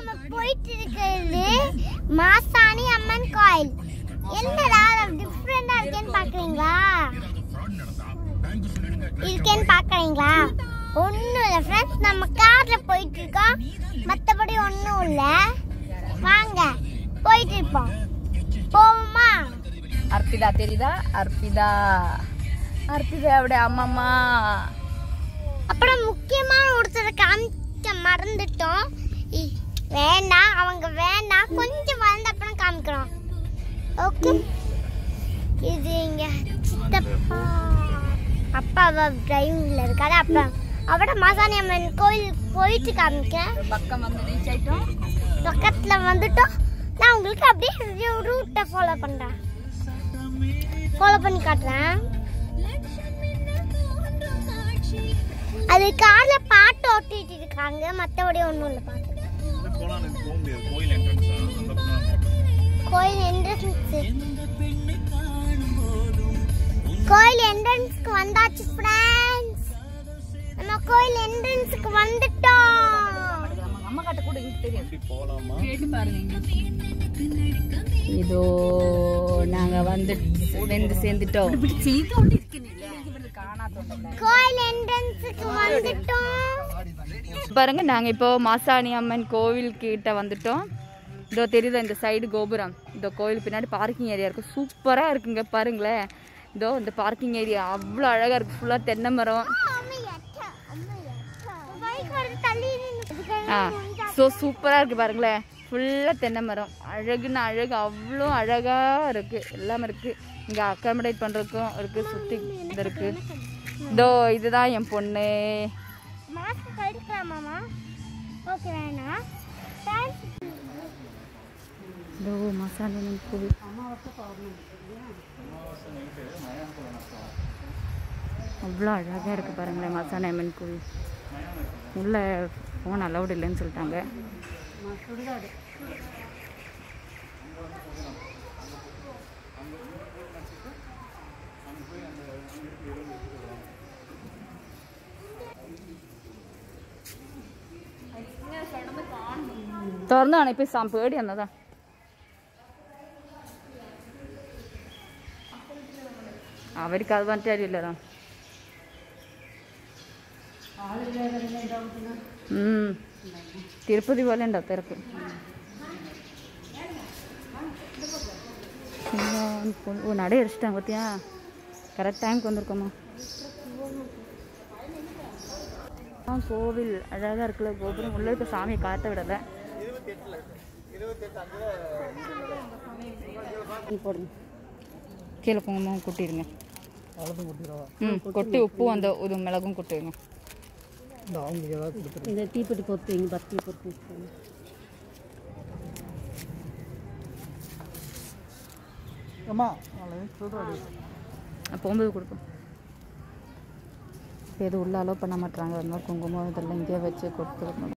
நம்ம போயிட்டு இருக்கிறது மாசாணி அம்மன் கோயில் என்னடா டிஃப்ரெண்டா இருக்கேன்னு பாக்குறீங்களா இருக்கேன்னு பாக்குறீங்களா ஒண்ணும் இல்ல ஃப்ரெண்ட்ஸ் நம்ம கார்ல போயிட்டு இருக்கோம் மத்தபடி ஒண்ணும் இல்ல வாங்க போயிட்டு இருப்போம் போவோமா அர்ப்பிதா தெரியுதா அர்ப்பிதா அர்ப்பிதா அப்படியே அம்மம்மா அப்புறம் முக்கியமான ஒருத்தரை காமிக்க மறந்துட்டோம் இ- வேண்டாம் அவங்க வேண்டாம் கொஞ்சம் வளர்ந்த அப்புறம் காமிக்கிறோம் ஓகே இது இங்க சித்தப்பா அப்பா டிரைவிங்ல இருக்காரு அப்பா அவட மாசாணி அம்மன் கோயில் போயிட்டு காமிக்கிறேன் பக்கம் வந்து ரீச் ஆயிட்டோம் பக்கத்துல வந்துட்டோம் நான் உங்களுக்கு அப்படியே ரூட்டை ஃபாலோ பண்றேன் ஃபாலோ பண்ணி காட்டுறேன் அது கார்ல பாட்டு ஓட்டிட்டு இருக்காங்க மத்தபடி ஒண்ணும் இல்ல பாட்டு போலாம் போக முடியாது கோயில் என்ட்ரன்ஸ் அந்த பக்கம் கோயில் என்ட்ரன்ஸ் கோயில் என்ட்ரன்ஸ்க்கு வந்தாச்சு ஃப்ரெண்ட்ஸ் நம்ம கோயில் என்ட்ரன்ஸ்க்கு வந்துட்டோம் அம்மா காட்ட கூட எனக்கு தெரியும் எப்படி போலாமா கேட்டு பாருங்க இதோ நாங்க வந்து வந்து சேர்ந்துட்டோம் கோயில் என்ட்ரன்ஸ்க்கு வந்துட்டோம் பாருங்க நாங்க இப்போ மாசாணி அம்மன் கோவில் கிட்ட வந்துட்டோம் இதோ தெரியுதா இந்த சைடு கோபுரம் இந்த கோவில் பின்னாடி பார்க்கிங் ஏரியா இருக்கு சூப்பரா இருக்குங்க பாருங்களேன் இதோ இந்த பார்க்கிங் ஏரியா அவ்வளோ அழகா இருக்கு ஃபுல்லா தென்னை மரம் பைக் வருது தள்ளி ஆ ஸோ சூப்பராக இருக்குது பாருங்களேன் ஃபுல்லாக தென்னை மரம் அழகுன்னு அழகு அவ்வளோ அழகாக இருக்குது எல்லாமே இருக்குது இங்கே அக்காமடேட் பண்ணுறதுக்கும் இருக்குது சுற்றி இது இருக்குது இதோ இதுதான் என் பொண்ணு மாஸ்க் கழிக்கலாமாமா ஓகே வேணாம் Thanks. இதோ மசாலா கோவில் அவ்வளோ அழகாக இருக்குது பாருங்களேன் மசாலா அம்மன் கோவில் உள்ளே ஃபோன் அலௌட் இல்லைன்னு சொல்லிட்டாங்க തുറന്നു കാണാം ഇപ്പൊ സം പേടി വന്നതാ അവർക്ക് അത് പറഞ്ഞിട്ട് കാര്യമില്ലതാ ഉം. തിരുപ്പതി പോലെ ഉണ്ടോ തിരക്ക് ஓ நடை அடிச்சிட்டாங்க பார்த்தியா கரெக்ட் டைமுக்கு வந்திருக்கோமா ஆ கோவில் அழகாக இருக்குல்ல கோபுரம் உள்ள இருக்க சாமியை காட்ட விடலை போடுங்க கீழே குங்குமம் கொட்டிடுங்க ம் கொட்டி உப்பும் அந்த ஒரு மிளகும் கொட்டிடுங்க இந்த தீப்பெட்டி பொறுத்து வைங்க பத்தி பொறுத்து வச்சுக்கோங்க நான் போகும்போது கொடுப்போம் இப்போ எதுவும் உள்ள அலோவ் பண்ண மாட்டாங்க அதனால குங்குமம் இதெல்லாம் இங்கேயே வச்சு கொடுத்துருக்கணும்